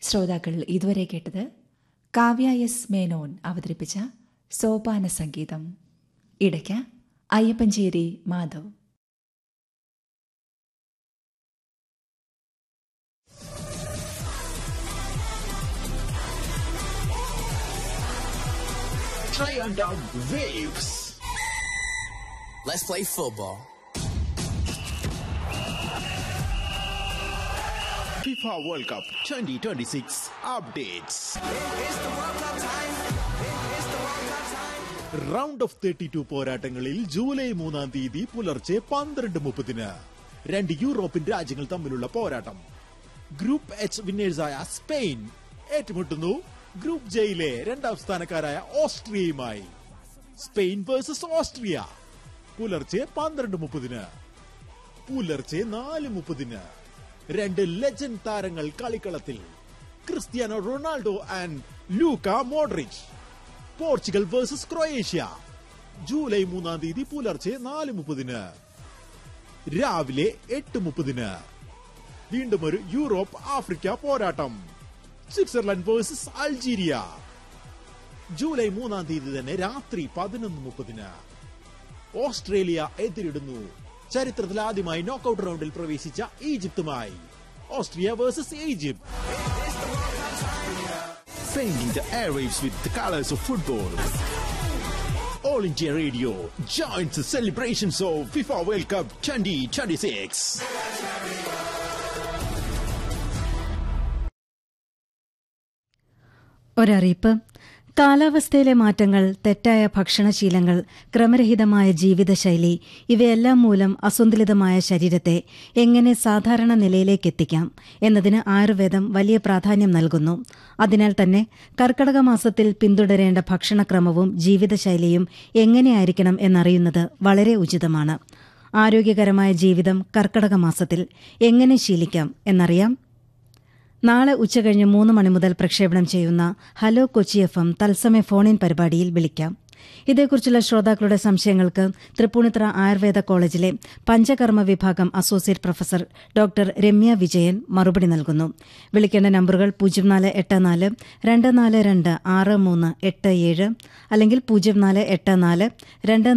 ശ്രോതാക്കൾ ഇതുവരെ കേട്ടത് കാവ്യ എസ് മേനോൻ അവതരിപ്പിച്ച സോപാന സംഗീതം ഇടയ്ക്ക് Ayyappancheri Madhav Triumph down waves. Let's play football. FIFA World Cup 2026 updates. Round of thirty two പോരാട്ടങ്ങളിൽ ജൂലൈ മൂന്നാം തീയതി പുലർച്ചെ പന്ത്രണ്ട് മുപ്പതിന് രണ്ട് യൂറോപ്യൻ രാജ്യങ്ങൾ തമ്മിലുള്ള പോരാട്ടം ഗ്രൂപ്പ് എച്ച് വിന്നേഴ്സായ സ്പെയിൻ ഏറ്റുമുട്ടുന്നു ഗ്രൂപ്പ് ജയിലെ രണ്ടാം സ്ഥാനക്കാരായ ഓസ്ട്രിയയുമായി സ്പെയിൻ വേഴ്സസ് ഓസ്ട്രിയ പുലർച്ചെ പന്ത്രണ്ട് മുപ്പതിന് പുലർച്ചെ നാല് മുപ്പതിന് രണ്ട് ലെജൻഡ് താരങ്ങൾ കളിക്കളത്തിൽ Cristiano Ronaldo and Luka Modric Portugal versus Croatia July മൂന്നാം തീയതി പുലർച്ചെ നാല് മുപ്പതിന് രാവിലെ എട്ട് മുപ്പതിന് വീണ്ടും ഒരു യൂറോപ്പ് ആഫ്രിക്ക പോരാട്ടം സ്വിറ്റ്സർലൻഡ് വേഴ്സസ് അൾജീരിയ ജൂലൈ മൂന്നാം തീയതി തന്നെ രാത്രി പതിനൊന്ന് മുപ്പതിന് ഓസ്ട്രേലിയ എതിരിടുന്നു ചരിത്രത്തിൽ ആദ്യമായി നോക്കൌട്ട് റൗണ്ടിൽ പ്രവേശിച്ച ഈജിപ്തുമായി Austria versus Egypt Painting the airwaves with the colors of football. All India Radio joins the celebrations of FIFA World Cup 2026. ഒരറിയിപ്പ് കാലാവസ്ഥയിലെ മാറ്റങ്ങൾ തെറ്റായ ഭക്ഷണശീലങ്ങൾ ക്രമരഹിതമായ ജീവിതശൈലി ഇവയെല്ലാം മൂലം അസന്തുലിതമായ ശരീരത്തെ എങ്ങനെ സാധാരണ നിലയിലേക്ക് എത്തിക്കാം എന്നതിന് ആയുർവേദം വലിയ പ്രാധാന്യം നൽകുന്നു അതിനാൽ തന്നെ കർക്കടക മാസത്തിൽ പിന്തുടരേണ്ട ഭക്ഷണക്രമവും ജീവിതശൈലിയും എങ്ങനെയായിരിക്കണം എന്നറിയുന്നത് വളരെ ഉചിതമാണ് ആരോഗ്യകരമായ ജീവിതം കർക്കടക മാസത്തിൽ എങ്ങനെ ശീലിക്കാം എന്നറിയാം നാളെ ഉച്ചകഴിഞ്ഞ് മൂന്ന് മണി മുതൽ പ്രക്ഷേപണം ചെയ്യുന്ന ഹലോ കൊച്ചി എഫ് എം തത്സമയ ഫോണിൻ പരിപാടിയിൽ വിളിക്കാം ഇതേക്കുറിച്ചുള്ള ശ്രോതാക്കളുടെ സംശയങ്ങൾക്ക് തൃപ്പൂണിത്തുറ ആയുർവേദ കോളേജിലെ പഞ്ചകർമ്മ വിഭാഗം associate professor doctor Ramya Vijayan മറുപടി നൽകുന്നു വിളിക്കേണ്ട നമ്പറുകൾ പൂജ്യം നാല് എട്ട് നാല് രണ്ട് നാല് രണ്ട് ആറ് മൂന്ന് എട്ട് ഏഴ് അല്ലെങ്കിൽ പൂജ്യം നാല് എട്ട് നാല് രണ്ട്